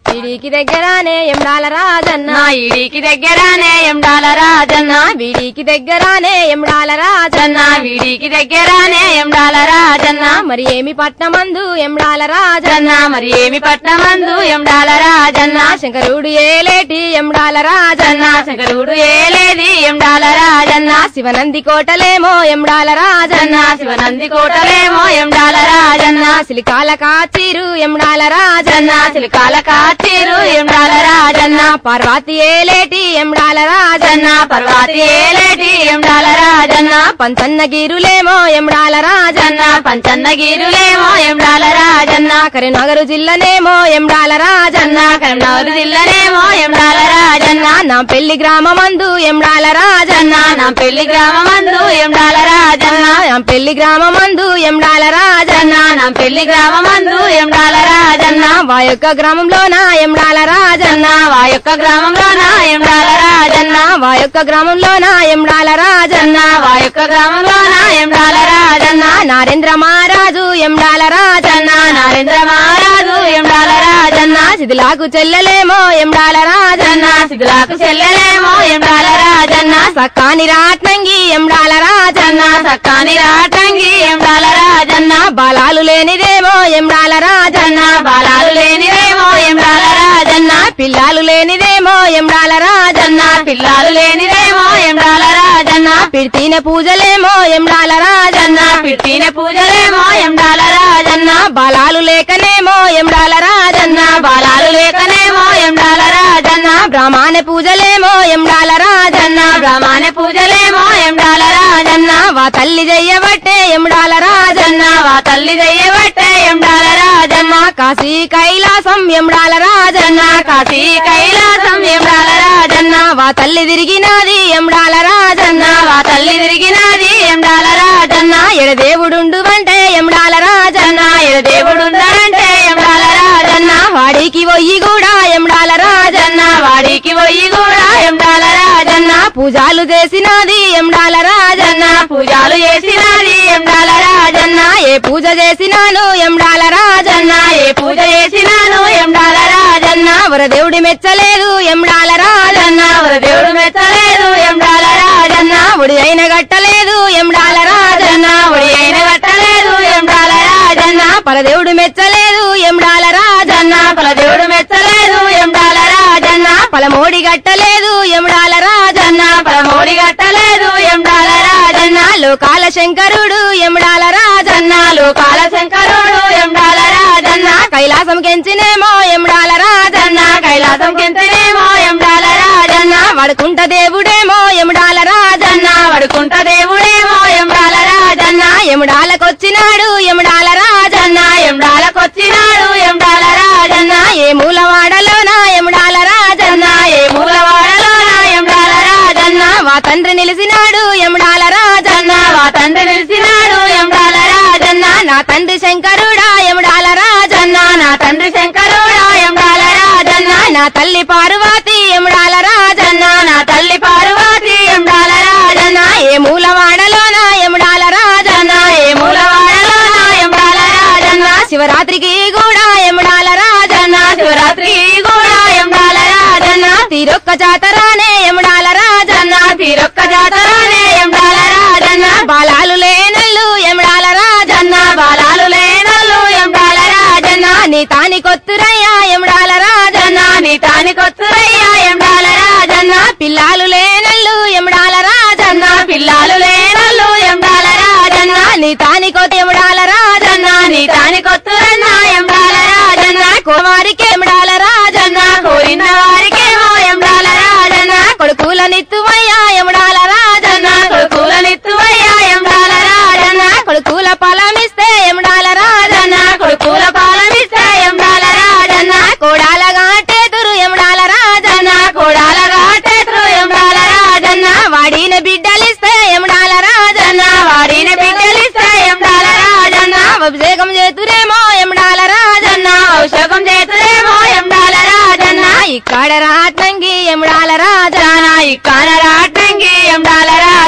వీడికి దగ్గరానే ఎండాల రాజన్న నా ఈడికి దగ్గరానే ఎండాల రాజన్న వీడికి దగ్గరానే ఎండాల రాజన్న జన్న వీడికి దగ్గరానే ఎండాల రాజన్న మరి ఏమి పట్నమందు ఎండాల రాజన్న జన్న మరి ఏమి పట్నమందు ఎండాల రాజన్న శంకరుడు ఏలేటి ఎండాల రాజన్న జన్న శంకరుడు ఏలేది ఎండాల రాజన్న శివనంది కోటలేమో ఎండాల రాజన్న జన్న శివనంది కోటలేమో ఎండాల రాజన్న సిలికాల కాచిరు ఎండాల రాజన్న జన్న సిలికాల కాచీరు ఎండాల రాజన్న పార్వతి ఏలేటి ఎండాల రాజన్న జన్న పర్వాతి ఏలేటి ఎండాల రాజన్న పంచన్న గిరులేమో ఎండాల రాజన్న జన్న పంచన్నగిరులేమో ఎండాల రాజన్న కరీంనగర్ జిల్లనేమో ఎండాల రాజన్న జన్న కరీంనగర్ జిల్లనేమో ఎండాల రాజన్న నా పెళ్లి గ్రామమందు ఎండాల రాజన్న జన్న నా పెళ్లి గ్రామమందు ఎండాల రాజన్న నా పెళ్లి గ్రామమందు ఎండాల రాజన్న జన్న నా పెళ్లి గ్రామమందు ఎండాల రాజన్న వా యొక్క గ్రామంలోన ఎండాల రాజన్న జన్న వా యొక్క గ్రామంలోన ఎండాల రాజన్న వా యొక్క గ్రామంలోన ఎండాల రాజన్న జన్న వా యొక్క గ్రామంలోన ఎండాల రాజన్న నారేంద్ర మహారాజు ఎండాల రాజన్న జన్న నరేంద్ర మహారాజు ఎండాల రాజన్న శిథిలాకు చెల్లెలేమో ఎండాల రాజన్న జన్న సిద్ధులకు చెల్లెలేమో ఎండాల రాజన్న సక్కాని రాట్నంగి ఎండాల రాజన్న జన్న సక్కాని రాటంగి ఎండాల రాజన్న బాలాలు లేనిదేమో ఎండాల రాజన్న జన్న బాలాలు లేనిదేమో ఎండాల రాజన్న పిల్లాలు లేనిదేమో ఎండాల రాజన్న జన్న పిల్లాలు లేనిదేమో ఎండాల రాజన్న పిడితీన పూజలేమో ఎండాల రాజన్న జన్న పిట్టిన పూజలేమో ఎండాల రాజన్న బాలాలు లేకనేమో ఎండాల రాజన్న జన్న బాలాలు లేకనేమో ఎండాల రాజన్న బ్రాహ్మణ పూజలేమో ఎండాల రాజన్న జన్న బ్రహ్మాణ పూజలేమో ఎండాల రాజన్న వా తల్లి చెయ్యబట్టే ఎండాల రాజన్న జన్న వా తల్లి దయ్యబట్టే ఎండాల రాజన్న కాశీ కైలాసం ఎండాల రాజన్న జన్న కాశీ కైలాసం ఎండాల రాజన్న వా తల్లి తిరిగినాది ఎండాల రాజన్న జన్న వా తల్లి తిరిగినది ఎండాల రాజన్న ఎడదేవుడుండు అంటే ఎండాల రాజన్న జన్న ఎడ దేవుడున్నాడంటే ఎండాల రాజన్న వాడికి పోయి కూడా ఎండాల రాజన్న జన్న వాడికి పోయి కూడా ఎండాల రాజన్న పూజాలు చేసినది ఎండాల రాజన్న జన్న పూజలు చేసినది ఎండాల రాజన్న ఏ పూజ చేసినాను ఎండాల రాజన్న జన్న ఏ పూజ చేసినాను ఎండాల రాజన్న వరదేవుడి మెచ్చలేదు ఎండాల రాజన్న జన్న ఎవరు దేవుడు మెచ్చలేదు ఎండాల రాజన్న ఉడి అయిన గట్టలేదు ఎండాల రాజన్న జన్న ఒడి అయిన కట్టలేదు ఎండాల రాజన్న పరదేవుడు మెచ్చలేదు ఎండాల రాజన్న జన్న పల దేవుడు మెచ్చలేదు ఎండాల రాజన్న పలమోడి గట్టలేదు ఎండాల రాజన్న జన్న పలమోడి కట్టలేదు ఎండాల రాజన్న లోకాల శంకరుడు ఎండాల రాజన్న జన్న లోకాల శంకరుడు ఎండాల రాజన్న కైలాసం కెంచినేమో ఎండాల రాజన్న జన్న కైలాసం కింతనేమో ఎండాల రాజన్న వడుకుంట దేవుడేమో ఎండాల రాజన్న జన్న వడుకుంట దేవుడేమో ఎండాల రాజన్న ఎముడాలకొచ్చినాడు ఎండాల రాజన్న జన్న ఎండాలకొచ్చినాడు ఎండాల రాజన్న ఏ మూలవాడలోన ఎండాల రాజన్న జన్న ఏ మూలవాడలోన ఎండాల రాజన్న వా తండ్రి నిలిసినాడు ఎండాల రాజన్న జన్న వా తండ్రి నిలిచినాడు ఎండాల రాజన్న నా తండ్రి శంకరుడా ఎండాల రాజన్న జన్న నా తండ్రి శంకరుడా ఎండాల రాజన్న నా తల్లి పార్వతి ఎండాల రాజన్న జన్న నా తల్లి పార్వతి ఎండాల రాజన్న ఏ మూలవాడలోన ఎండాల రాజన్న జన్న ఏ మూలవాడలోన ఎండాల రాజన్న శివరాత్రికి కూడా ఎండాల రాజన్న జన్న శివరాత్రి కూడా ఎండాల రాజన్న తీరొక్క జాతరానే ఎండాల రాజన్న జన్న తీరొక్క జాతరనే ఎండాల రాజన్న బాలాలు లేనల్లు ఎండాల రాజన్న జన్న బాలాలు లేనల్లు ఎండాల రాజన్న నీ తాని కొత్తురయ్యా ఎండాల రాజన్న జన్న నీ తానికొత్తురయ్యా ఎండాల రాజన్న పిల్లాలు లేనల్లు ఎండాల రాజన్న జన్న పిల్లాలు లేనల్లు ఎండాల రాజన్న నీ తాని కొత్త ఎండాల రాజన్న జన్న నీ తానికొత్తురన్న ఎండాల రాజన్న కుమారికి ఎండాల రాజన్న జన్న కోరిన వారికేమో ఎండాల రాజన్న కొడుకుల నిత్తువయ్యా ఎండాల రాజన్న జన్న కొడుకులనిత్తువయ్యా ఎండాల రాజన్న కొడుకుల ఫలమిస్తే ఎండాల రాజన్న జన్న కొడుకుల పాలనిస్తే ఎండాల రాజన్న కోడాల గాటేతురు ఎండాల రాజన్న జన్న కోడాల రాటేత్రు ఎండాల రాజన్న వాడిన బిడ్డలిస్తే ఎండాల రాజన్న జన్న వాడిన బిడ్డలిస్తే ఎండాల రాజన్న అభిషేకం చేతురేమో ఎండాల రాజన్న జన్న ఔషధం చేతులేమో ఎండాల రాజన్న ఇక్కడ రాట్నంగి ఎండాల రాజన్న జన ఇక్కడ రాటంగి ఎండాల రాజన్న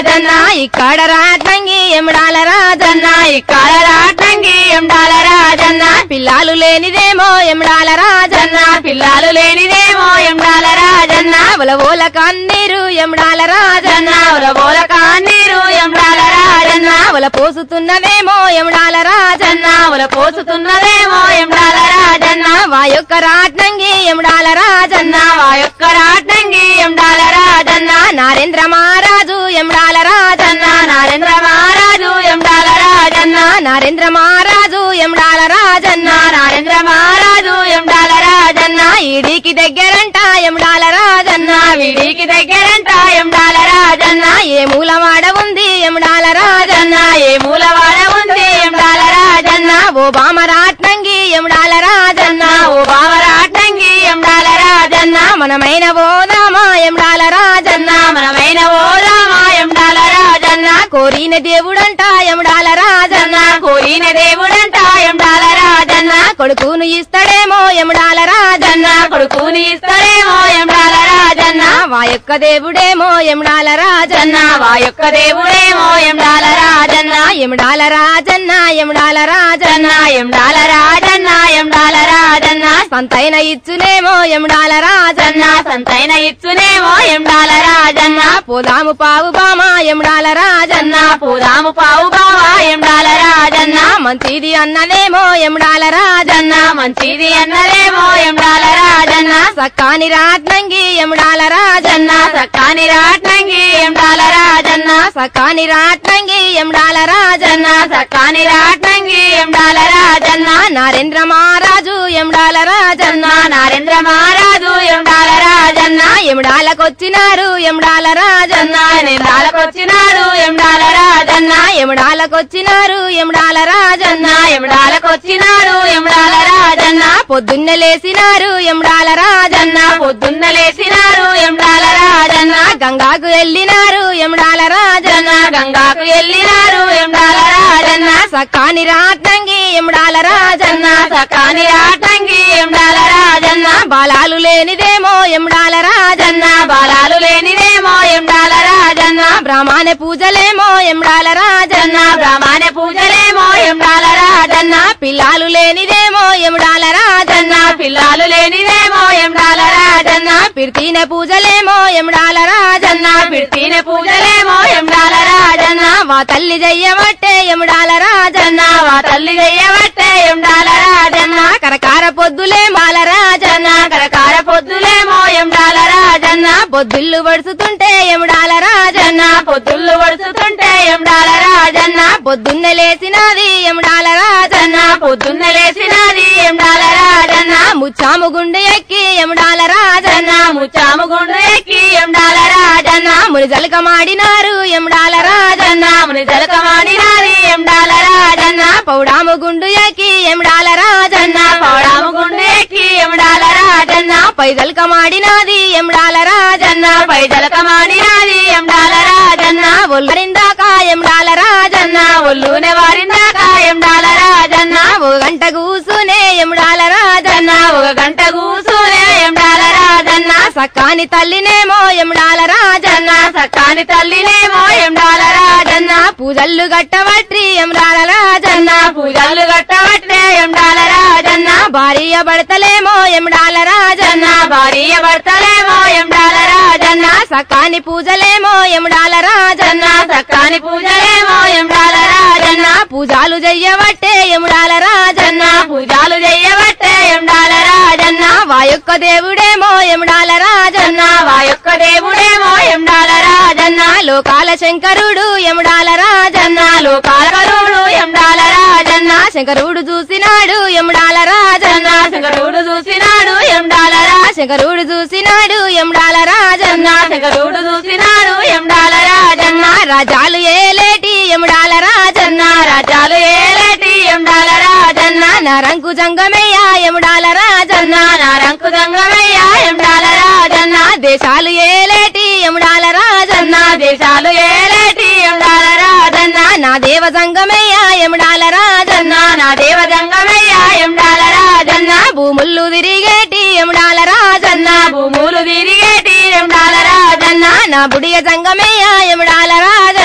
రాజన్న ఇక్కడ రాత్రంగి ఎముడాల రాజన్న ఇక్కడ రాట్నంగి ఎండాల రాజన్న పిల్లాలు లేనిదేమో ఎముడాల రాజన్న పిల్లలు లేనిదేమో ఎండాల రాజన్న ఉల ఓల కన్నీరు ఎముడాల రాజన్న ఉరబోల కాన్నీరు ఎండాల రాజన్న ఉల పోసుతున్నదేమో ఎముడాల రాజన్న ఉల పోసుతున్నదేమో ఎండాల రాజన్న వా యొక్క రాట్నంగి ఎముడాల రాజన్న వా యొక్క రాట్నంగి ఎండాల రాజన్న నారేంద్ర మహారాజు ఎముడాల రాజన్న నరేంద్ర మహారాజు ఎండాల రాజన్న నరేంద్ర మహారాజు ఎముడాల రాజన్న నరేంద్ర మహారాజు ఎండాల రాజన్న ఈడికి దగ్గరంట ఎముడాల రాజన్న విడికి దగ్గరంట ఎండాల రాజన్న ఏ మూలవాడ ఉంది ఎముడాల రాజన్న ఏ మూలవాడ ఉంది ఎండాల రాజన్న ఓ బామరాట్నంగి ఎముడాల రాజన్న ఓ బావరాటంగి ఎండాల రాజన్న మనమైన ఓదామా ఎముడాల రాజన్న మనమైన ఓ రామ ఎండాల రాజన్న కోరిన దేవుడంట ఎముడాల రాజన్న కోరిన దేవుడంట ఎండాల రాజన్న కొడుకును ఇస్తాడేమో ఎముడాల రాజన్న కొడుకుని ఇస్తాడేమో ఎండాల రాజన్న వా యొక్క దేవుడేమో ఎముడాల రాజన్న వా యొక్క దేవుడేమో ఎండాల రాజన్న ఎముడాల రాజన్న ఎముడాల రాజన్న ఎండాల రాజన్న ఎండాల రాజన్న సంతైన ఇచ్చునేమో ఎముడాల రాజన్న సంతైన ఇచ్చునేమో ఎండాల రాజన్న పోదాము పావు బామ ఎముడాల రాజన్న పూదాము పావు బావా ఎండాల రాజన్న మంచిది అన్నదేమో ఎముడాల రాజన్న మంచిది అన్నదేమో ఎండాల రాజన్న సక్కాని రాట్నంగి ఎముడాల రాజన్న సక్కాని రాట్నంగి ఎండాల రాజన్న సక్కాని రాట్నంగి ఎముడాల రాజన్న సక్కాని రాట్నంగి ఎండాల రాజన్న నరేంద్ర మహారాజు ఎముడాల రాజన్న నరేంద్ర మహారాజు ఎండాల రాజన్న ఎముడాలకొచ్చినారు ఎముడాల రాజన్న నిందాలకొచ్చినాడు ఎండాల రాజన్న ఎముడాలకొచ్చినారు ఎముడాల రాజన్న ఎముడాలకొచ్చినాడు ఎండాల రాజన్న పొద్దున్నే లేసినారు ఎముడాల రాజన్న పొద్దున్న లేచినాడు ఎండాల రాజన్న గంగాకు వెళ్ళినారు ఎముడాల రాజన్న గంగాకు వెళ్ళినారు ఎండాల రాజన్న సక్కాని రాట్నంగి ఎముడాల రాజన్న సకాని రాటంగి ఎండాల రాజన్న బాలాలు లేనిదేమో ఎముడాల రాజన్న బాలాలు లేనిదేమో ఎండాల రాజన్న బ్రాహ్మణ పూజలేమో ఎముడాల రాజన్న బ్రహ్మాణ పూజలేమో ఎండాల రాజన్న పిల్లాలు లేనిదేమో ఎముడాల రాజన్న పిల్లలు లేనిదేమో ఎండాల రాజన్న పిర్తీన పూజలేమో ఎముడాల రాజన్న పిడితిన పూజలేమో ఎండాల రాజన్న వా తల్లి జయ్యబట్టే ఎముడాల రాజన్న వా తల్లి చెయ్యబట్టే ఎండాల రాజన్న కరకార పొద్దులే మాల రాజన్న కరకార పొద్దులేమో ఎండాల రాజన్న పొద్దుళ్ళు పడుతుంటే ఎముడాల రాజన్న పొద్దుళ్ళు వడుచుతుంటే ఎండాల రాజన్న పొద్దున్న లేచినది ఎముడాల రాజన్న పొద్దున్న లేచినది ఎండాల రాజన్న ముచ్చాము గుండు ఎక్కి ఎముడాల రాజన్న ముచ్చాము గుండు ఎక్కి ఎండాల రాజన్న ముని జలక మాడినారు ఎముడాల రాజన్న ముని జలకమాడినాది ఎండాల రాజన్న పౌడాము గుండు ఎక్కి ఎముడాల రాజన్న పౌడాము గుండు ఎక్కి ఎండాల రాజన్న పై జలక మాడినాది ఎముడాల రాజన్న పై జలకమాడినాది ఎండాల రాజన్న ఒల్లరిందాక ఎముడాల రాజన్న ఒళ్ళునే వారిందాక ఎండాల రాజన్న ఒక గంట కూసునే ఎముడాల రాజన్న ఒక గంట కూసునే ఎండాల రాజన్న సక్కాని తల్లినేమో ఎముడాల రాజన్న సక్కాని తల్లినేమో ఎండాల రాజన్న పూజల్లు గట్టవట్రి ఎముడాల రాజన్న పూజలు గట్టబట్టే ఎండాల రాజన్న భార్య భర్తలేమో ఎముడాల రాజన్న భార్య భర్తలేమో ఎండాల రాజన్న సకాని పూజలేమో ఎముడాల రాజన్న సక్కాని పూజలేమో ఎండాల రాజన్న పూజాలు చెయ్యబట్టే ఎముడాల రాజన్న పూజలు చెయ్యబట్టే ఎండాల రాజన్న వా యొక్క దేవుడేమో ఎముడాల రాజన్న వా యొక్క దేవుడేమో ఎండాల రాజన్న లోకాల శంకరుడు ఎముడాల రాజన్న లోకాల కరుడు ఎండాల రాజన్న శంకరుడు చూసినాడు ఎముడాల రాజన్న శంకరుడు చూసినాడు ఎండాల రాజన్న శంకరుడు చూసినాడు ఎముడాల రాజన్న శంకరుడు చూసినాడు ఎండాల రాజన్న రాజాలు ఏలేటి ఎముడాల రాజన్న రాజాలు ఏలేటి ఎండాల రాజన్న నరంకు జంగమయ్య ఎముడాల రాజన్న నారంకు దంగమయ్య ఎండాల రాజన్న దేశాలు ఏలేటి ఎముడాల రాజన్న దేశాలు ఏలేటి ఎండాల రాజన్న నా దేవ జంగమయ్య ఎముడాల రాజన్న నా దేవ దంగమయ్య ఎండాల రాజన్న భూముళ్ళు తిరిగేటి ఎముడాల రాజన్న భూములు తిరిగేటి ఎండాల రాజన్న నా బుడియ జంగమయ్య ఎముడాల రాజన్న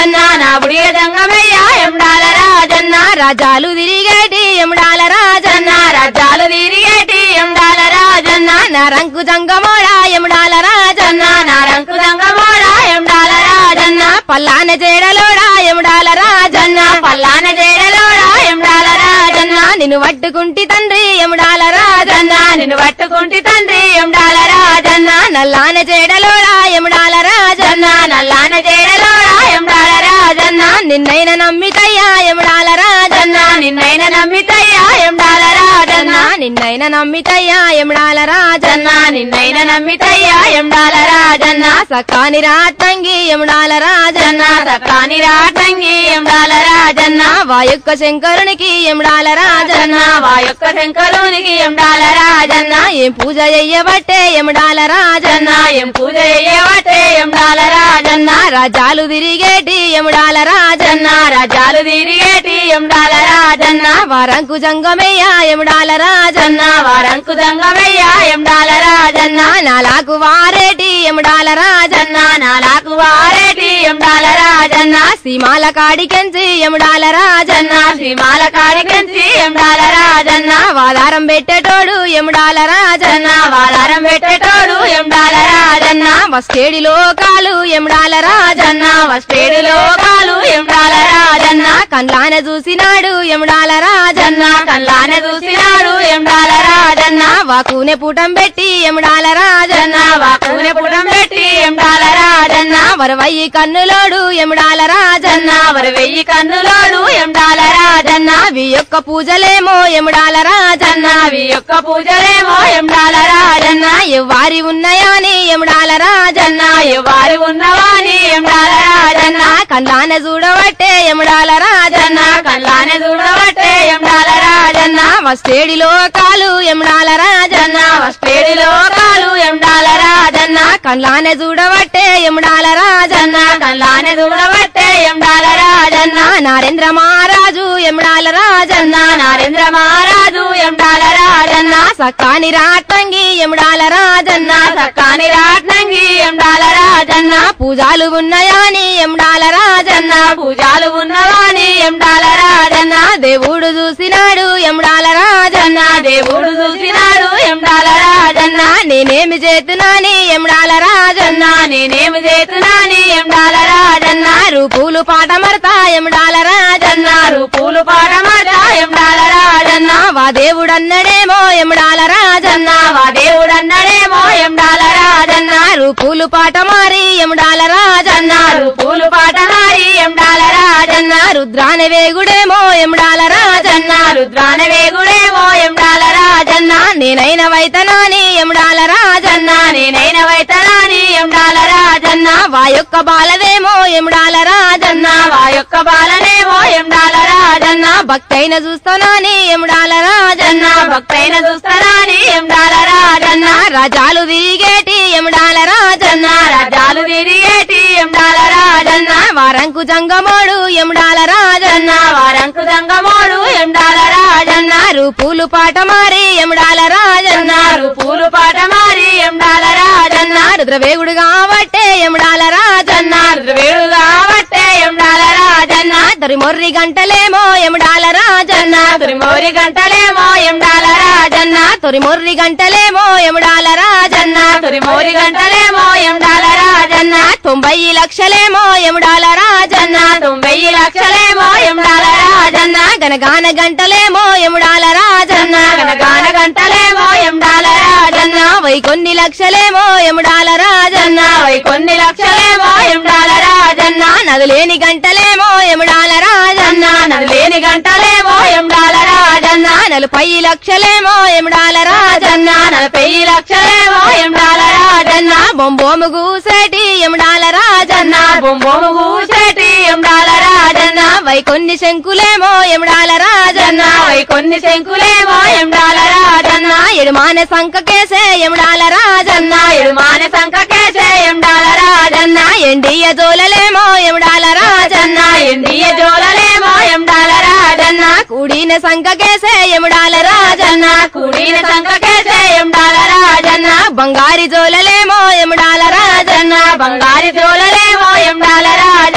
రాజాలు తిరిగేటి ఎముడాల రాజన్న రాజ్యాలు తిరిగేటి ఎండాల రాజన్న నా రంకు జంగమోడా ఎముడాల రాజన్న నారంకు దంగమోడ ఎండాల రాజన్న పల్లాన జేడలోడా ఎముడాల రాజన్న పల్లాన జేడలోడ ఎండాల రాజన్న నిన్ను పట్టుకుంటి తండ్రి ఎముడాల రాజన్న నిన్ను పట్టుకుంటి తండ్రి ఎండాల రాజన్న నల్లాన జేడలోడా ఎముడాల రాజన్న నల్లాన జేడలోడ ఎండాల రాజన్న నిన్నైన నమ్మితయ్యా ఎముడాల రాజన్న నిన్నైన నమ్మితయ్యా ఎండాల రాజన్న నిన్నైన నమ్మితయ్యా ఎముడాల రాజన్న నిన్నైన నమ్మితయ్యా ఎండాల రాజన్న సకాని రాతంగి ఎముడాల రాజన్న సకాని రాటంగి ఎండాల రాజన్న వా యొక్క శంకరునికి ఎముడాల రాజన్న వా యొక్క శంకరునికి ఎండాల రాజన్న ఏం పూజ చెయ్యబట్టే ఎముడాల రాజన్న ఏం పూజ చేయవటే ఎండాల రాజన్న రాజాలు తిరిగేటి ఎముడాల రాజన్న రాజాలు తిరిగేటి ఎండాల రాజన్న వారంకు జంగమయ్య ఎముడాల రాజన్న వారంకు దంగమయ్య ఎండాల రాజన్న నాలాకు వారేటి ఎముడాల రాజన్న నాలాకు వారేటి ఎండాల రాజన్న సీమాల కాడికెంచి ఎముడాల రాజన్న శ్రీమాల కాడికంచి ఎండాల రాజన్న వాదారం పెట్టేటోడు ఎముడాల రాజన్న వారారం పెట్టేటోడు ఎండాల రాజన్న వస్తేడి లోకాలు ఎముడాల రాజన్న వస్తేడు లోకాలు ఎండాల రాజన్న కండ్లాన చూసినాడు ఎముడాల రాజన్న కల్లాన చూసినాడు ఎండాల రాజన్న వాకునే పూటం పెట్టి ఎముడాల రాజన్న వాకునే పుటం పెట్టి ఎండాల రాజన్న వరవయ్యి కన్నులోడు ఎముడాల రాజన్న వరి వెయ్యి కన్నులోడు ఎండాల రాజన్న అవి యొక్క పూజలేమో ఎముడాల రాజన్న అవి యొక్క పూజలేమో ఎండాల రాజన్న ఎవ్వారి ఉన్నాయని ఎముడాల రాజన్న వారు ఉన్నవాని ఎండాల రాజన్న కందాన చూడబట్టే ఎముడాల రాజన్న కల్లానే చూడబట్టే ఎండాల రాజన్న వస్తేడి లోకాలు ఎముడాల రాజన్న వస్తేడి లోకాలు ఎండాల రాజన్న కండ్లానే చూడబట్టే ఎముడాల రాజన్న కల్లానే చూడబట్టే ఎండాల రాజన్న నారేంద్ర మహారాజు ఎముడాల రాజన్న నరేంద్ర మహారాజు ఎండాల రాజన్న సకాని రాటంగి ఎముడాల రాజన్న సక్కాని రాట్నంగి ఎండాల రాజన్న పూజాలు ఉన్నాయని ఎముడాల రాజన్న పూజాలు ఉన్నవాని ఎండాల రాజన్న దేవుడు చూసినాడు ఎముడాల రాజన్న దేవుడు చూసినాడు ఎండాల రాజన్న నేనేమి చేతున్నాని ఎముడాల రాజన్న నేనేమి చేతున్నాని ఎండాల రాజన్న రూపులు పాట మరతా ఎముడాల రాజన్న రూపులు పాడమాట ఎండాల రాజన్న వా దేవుడన్నడేమో ఎముడాల రాజన్న వా దేవుడు అన్నాడేమో ఎండాల రాజన్న రూపులు పాట మారి ఎముడాల రాజన్న రూపులు పాట మారి ఎండాల రాజన్న రుద్రాన వేగుడేమో ఎముడాల రాజన్న రుద్రాన వేగుడేమో ఎండాల రాజన్న నేనైన వైతనాని ఎముడాల రాజన్న నేనైన వైతనాని ఎండాల రాజన్న వా యొక్క బాలదేమో ఎముడాల రాజన్న వా యొక్క బాలనేమో ఎండాల రాజన్న భక్తైన చూస్తానాని ఎముడాల రాజన్న భక్తైన చూస్తానని ఎండాల రాజన్న రాజాలు తిరిగేటి ఎముడాల రాజన్న రాజాలు తిరిగేటి ఎండాల రాజన్న వారంకు జంగమోడు ఎముడాల రాజన్న వారంకు దంగమోడు ఎండాల రాజన్న రూపులు పాట మారి ఎముడాల రాజన్న పూలు పాట మారి ఎండాల రాజన్న రుద్రవేగుడు కాబట్టే ఎముడాల రాజన్న వేడు కాబట్టే ఎండాల రాజన్న తరి మొర్రి గంటలేమో ఎముడాల రాజన్న తురిమోరి గంటలేమో ఎండాల రాజన్న తొరి మొర్రి గంటలేమో ఎముడాల రాజన్న తురిమోరి గంటలేమో ఎండాల రాజన్న తొంభై లక్షలేమో ఎముడాల రాజన్న తొంభై లక్షలేమో ఎండాల రాజన్న గనగాన గంటలేమో ఎముడాల రాజన్న గనగాన గంటలేమో ఎండాల రాజన్న వై కొన్ని లక్షలేమో ఎముడాల రాజన్న వై కొన్ని లక్షలేమో ఎండాల రాజన్న నదులేని గంటలేమో ఎముడాల రాజన్న నది లేని గంటలేమో ఎండాల రాజన్న నలభై లక్షలేమో ఎముడాల రాజన్న నలభై లక్షలేమో ఎండాల రాజన్న బొంబోము గూసేటి ఎముడాల రాజన్న బొమ్మము కూసేటి ఎండాల రాజన్న వై కొన్ని శంకులేమో ఎముడాల రాజన్న వై కొన్ని శంకులేమో ఎండాల రాజన్న ఎడుమాన సంకకేసే ఎముడాల రాజన్న ఎడుమాన సంకకేసే ఎండాల రాజన్న ఎండియ జోలలేమో ఎముడాల రాజన్న ఎండియ జోలలేమో ఎండాల రాజన్న కూడిన సంకకేసే ఎముడాల రాజన్న కూడిన సంకకేసే ఎండాల రాజన్న బంగారి జోలలేమో ఎముడాల రాజన్న బంగారి జోలలేమో ఎండాల రాజన్న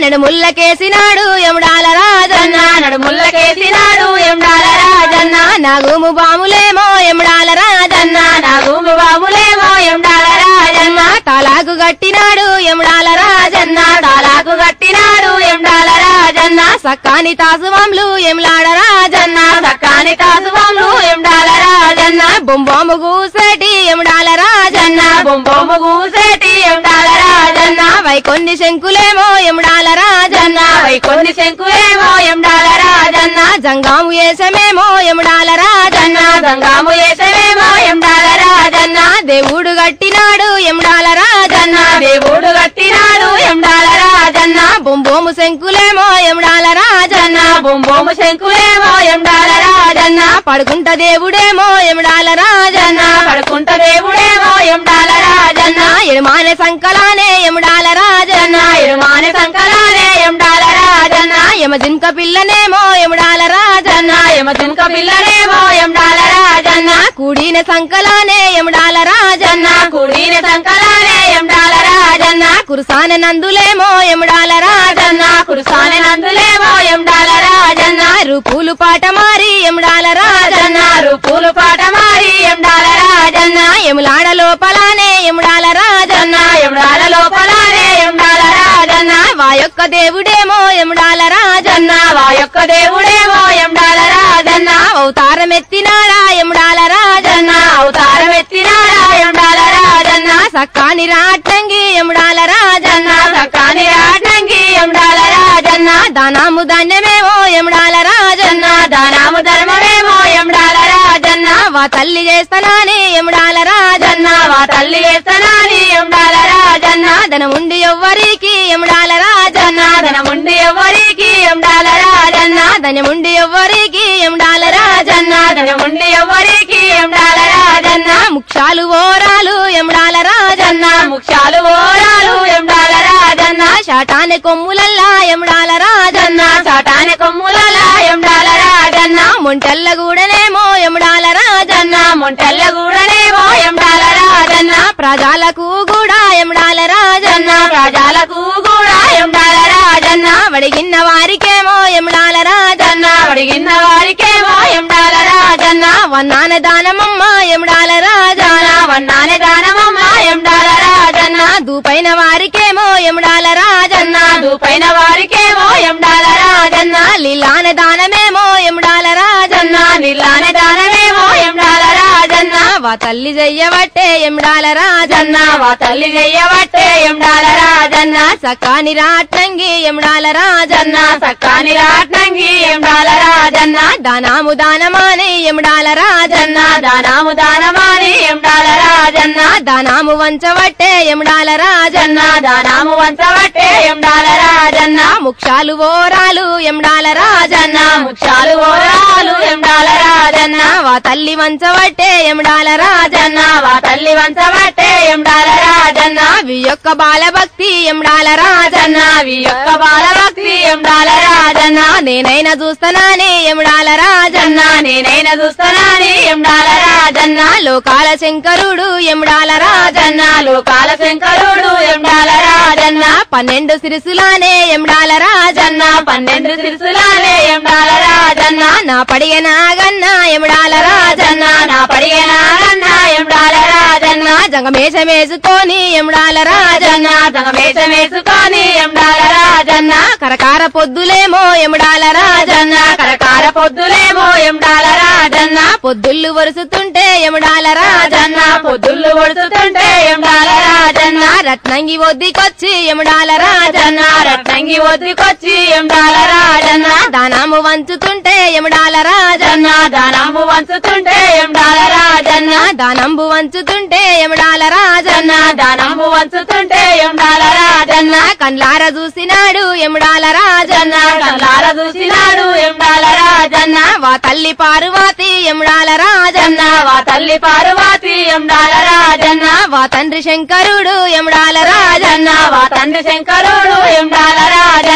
నడుముల్లకేసినాడు ఎముడాల రాజన్న నడుముల్లకేసినాడు ఎండాల రాజన్న నాగుము బాములేమో ఎముడాల రాజన్న నా భూమి బాబులేమో ఎండాల రాజన్న తలాగు గట్టినాడు ఎముడాల రాజన్న తాలాకు కట్టినాడు ఎండాల రాజన్న సక్కాని తాసువంలు ఎములాడ రాజన్న సక్కాని కాసువాములు ఎండాల రాజన్న బొంబొమ్మ గూసేటి ఎముడాల రాజన్న బొంబొమ్మ గూసేటి ఎండాల రాజన్న వైకొన్ని శంకులేమో ఎముడాల రాజన్న వైకొన్ని శంకులేమో ఎండాల రాజన్న జంగాము వేసమేమో ఎముడాల రాజన్న గంగాము వేసవేమో ఎండాల రాజన్న దేవుడు గట్టినాడు ఎముడాల రాజన్న దేవుడు కట్టినాడు ఎండాల రాజన్న బొంబోము శంకులేమో ఎముడాల రాజన్న బొంబొమ్మ శంకులేమో ఎండాల రాజన్న పడుకుంట దేవుడేమో ఎముడాల రాజన్న పడుకుంట దేవుడేమో ఎండాల రాజన్న ఎడమానే సంకలానే ఎముడాల రాజన్న ఇరుమాని సంకలాలే ఎండాల రాజన్న యమ జింక పిల్లనేమో ఎముడాల రాజన్న యమ దుంక పిల్లనేమో ఎండాల రాజన్న కూడిన సంకలానే ఎముడాల రాజన్న కుడిన సంకలాలే ఎండాల రాజన్న కురుసాన నందులేమో ఎముడాల రాజన్న కురుసాన నందులేమో ఎండాల రాజన్న రూపులు పాట మారి ఎముడాల రాజన్న రూపులు పాట మారి ఎండాల రాజన్న ఎములాడ లోపలానే ఎముడాల రాజన్న ఎండాల లోపలానే ఎండాల రాజన్న వా యొక్క దేవుడేమో ఎముడాల రాజన్న వా యొక్క దేవుడేమో ఎండాల రాజన్న అవతారం ఎత్తినాడా ఎముడాల రాజన్న అవతారం ఎత్తినాడా ఎండాల రాజన్న సక్కాని రాటంగి ఎముడాల రాజన్న సకాని రాటంగి ఎండాల రాజన్న దానాము ధాన్యమేమో ఎముడాల రాజన్న దానాము ధర్మమేమో ఎండాల రాజన్న వా తల్లి చేస్తానని ఎముడాల రాజన్న వా తల్లి వేస్తనాని ఎండాల రాజన్న ధనముండి ఎవ్వరికి ఎముడాల రాజన్న ధనముండి ఎవరికి ఎండాల రాజన్న ధనముండి ఎవ్వరికి ఎముడాల రాజన్న ధనముండి ఎవరికి ఎండాల రాజన్న ముక్షాలు ఓరాలు ఎముడాల రాజన్న ముఖ్యాలు ఓరాలు ఎండాల రాజన్న శాటాని కొమ్ములల్లా ఎముడాల రాజన్న చాటాని కొమ్ములల ఎండాల రాజన్న మొంటెల్ల గూడనేమో ఎముడాల రాజన్న మొంటెల్ల గూడనేమో ఎండాల రాజన్న ప్రజలకు కూడా ఎముడాల రాజన్న ప్రజలకు కూడా ఎండాల రాజన్న వడిగిన్న వారికేమో ఎముడాల రాజన్న అడిగిన వారికేమో ఎండాల రాజన్న వన్నాన దానమమ్మ ఎముడాల రాజన్న వన్నానే దానమమ్మ ఎండాల రాజన్న దూపైన వారికేమో ఎముడాల రాజన్న దూపైన వారికేమో ఎండాల రాజన్న లీలాన దానమేమో ఎముడాల రాజన్న నిల్లానే దానమేమో ఎండాల రాజన్న వా తల్లి చెయ్యబట్టే ఎముడాల రాజన్న వా తల్లి చెయ్యబట్టే ఎండాల రాజన్న సకాని రాటంగి ఎముడాల రాజన్న సక్కాని రాట్నంగి ఎండాల రాజన్న దానాము దానమాని ఎముడాల రాజన్న దానాము దానమాని ఎండాల రాజన్న దానాము వంచబట్టే ఎముడాల రాజన్న దానాము వంచబట్టే ఎండాల రాజన్న ముక్షాలు ఓరాలు ఎముడాల రాజన్న ముఖ్యాలు ఓరాలు ఎండాల రాజన్న వా తల్లి వంచబట్టే ఎముడాల రాజన్న వా తల్లి వంచబట్టే ఎండాల రాజన్న వి యొక్క బాలభక్తి ఎముడాల రాజన్న వి యొక్క బాలభక్తి ఎండాల రాజన్న నేనైనా చూస్తానని ఎముడాల రాజన్న నేనైనా చూస్తానని ఎండాల రాజన్న లోకాల శంకరుడు ఎముడాల రాజన్న లోకాల శంకరుడు ఎండాల రాజన్న పన్నెండు సిరిసులానే ఎముడాల రాజన్న పన్నెండు సిరుసులాలే ఎండాల రాజన్న నా పడిగ నాగన్న ఎముడాల రాజన్న నా పడిగనాగన్న ఎండాల రాజన్న జంగమేషమేసుకొని ఎముడాల రాజన్న జగమేషం వేసుకొని ఎండాల రాజన్న కరకార పొద్దులేమో ఎముడాల రాజన్న కరకార పొద్దులేమో ఎండాల రాజన్న పొద్దుళ్ళు వరుసుతుంటే ఎముడాల రాజన్న రాజన్న పొద్దుళ్ళు ఒడుతుంటే ఎండాల రాజన్న రత్నంగి ఒద్దికొచ్చి ఎముడాల రాజన్న రాజన్న రత్నంగి ఒద్దుకొచ్చి ఎండాల రాజన్న దానాము వంచుతుంటే ఎముడాల రాజన్న రాజన్న దానము వంచుతుంటే ఎండాల రాజన్న దానంబు వంచుతుంటే ఎముడాల రాజన్న రాజన్న దానము వంచుతుంటే ఎండాల రాజన్న కండ్లార చూసినాడు ఎముడాల రాజన్న రాజన్న కళ్ళార చూసినాడు ఎండాల రాజన్న వా తల్లి పార్వతి ఎముడాల రాజన్న రాజన్న వా తల్లి పార్వతి ఎండాల రాజన్న వా తండ్రి శంకరుడు ఎముడాల రాజన్న రాజన్న వా తండ్రి శంకరుడు ఎండాల రాజన్న బాల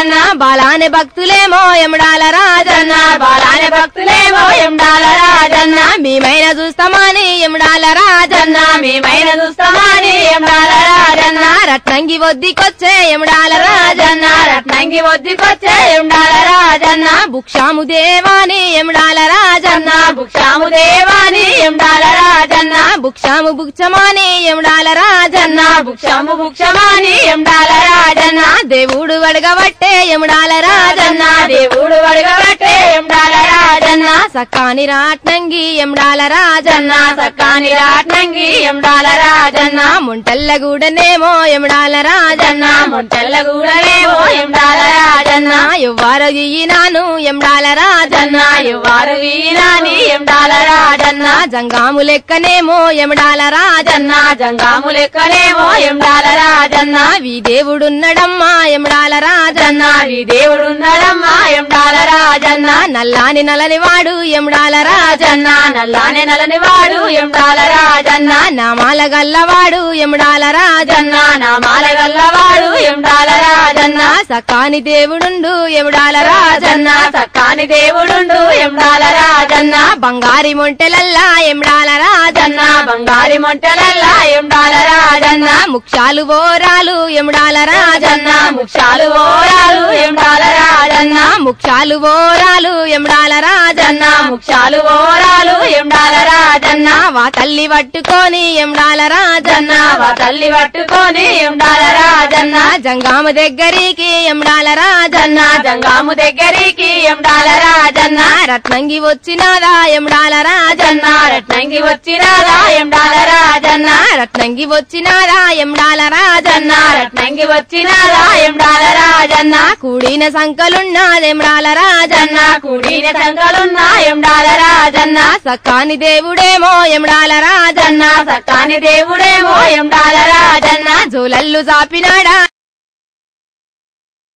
బాలానే భక్తులేమో ఎముడాల రాజన్న బాలానే భక్తులేమో ఎండాల రాజన్న మేమైనా చూస్తామని ఎముడాల రాజన్న మేమైన చూస్తామని ఎండాల రాజన్న రత్నంగి వద్దికొచ్చే ఎముడాల రాజన్న రాజన్న రత్నంగి ఒద్దికొచ్చే ఎండాల రాజన్న భుక్షాము దేవాని ఎముడాల రాజన్న భుక్షాము దేవాని ఎండాల రాజన్న భుక్షాము భుక్షమాని ఎముడాల రాజన్న భుక్షాము భుక్షమాని ఎండాల రాజన్న దేవుడు వడగబట్టే ఎముడాల రాజన్న రాజన్న దేవుడు వడగబట్టే ఎండాల రాజన్న సక్కాని రాట్నంగి ఎముడాల రాజన్న జన్న సక్కాని రాట్నంగి ఎండాల రాజన్న ముంటల్లగూడనేమో ఎముడాల రాజన్న జన్న ముంచెల్లగూడలేమో ఎండాల రాజన్న ఎవ్వారు ఈనాను ఎముడాల రాజన్న జన్న ఇవ్వారు వీరాని ఎండాల రాజన్న జంగాము లెక్కనేమో ఎముడాల రాజన్న జన్న జంగాము లెక్కలేమో ఎండాల రాజన్న వీ దేవుడున్నడమ్మా ఎముడాల రాజన్న జన్న ఈ దేవుడున్నాడమ్మా ఎండాల రాజన్న నల్లాని నలని వాడు ఎముడాల రాజన్న జన్న నల్లానే నలని వాడు ఎండాల రాజన్న నామాల గల్లవాడు ఎముడాల రాజన్న జన్న నామాల గల్లవాడు ఎండాల రాజన్న సకాని దేవుడుండు ఎముడాల రాజన్న జన్న సక్కాని దేవుడుండు ఎండాల రాజన్న బంగారి మొంటెలల్లా ఎముడాల రాజన్న జన్న బంగారి మొంటలల్లా ఎండాల రాజన్న ముక్షాలు ఓరాలు ఎముడాల రాజన్న జన్న ముక్షాలు ఓరాలు ఎండాల రాజన్న ముక్షాలు ఓరాలు ఎముడాల రాజన్న జన్న ముక్షాలు ఓరాలు ఎండాల రాజన్న వా తల్లి పట్టుకొని ఎముడాల రాజన్న జన్న వా తల్లి పట్టుకొని ఎండాల రాజన్న జంగామ దగ్గరికి ఎముడాల రాజన్న జన్న జంగాము దగ్గరికి ఎండాల రాజన్న రత్నంగి వచ్చినాదా ఎముడాల రాజన్న జన్న రత్నంగి వచ్చినాదా ఎండాల రాజన్న రత్నంగి వచ్చినాదా ఎముడాల రాజన్న జన్న రత్నంగి వచ్చినాదా ఎండాల రాజన్న కూడిన సంకలున్నాదెముడాల రాజన్న జన్న కూడిన సంకలున్నా ఎండాల రాజన్న సక్కాని దేవుడేమో ఎముడాల రాజన్న జన్న సక్కాని దేవుడేమో ఎండాల రాజన్న జోలల్లు చాపినాడా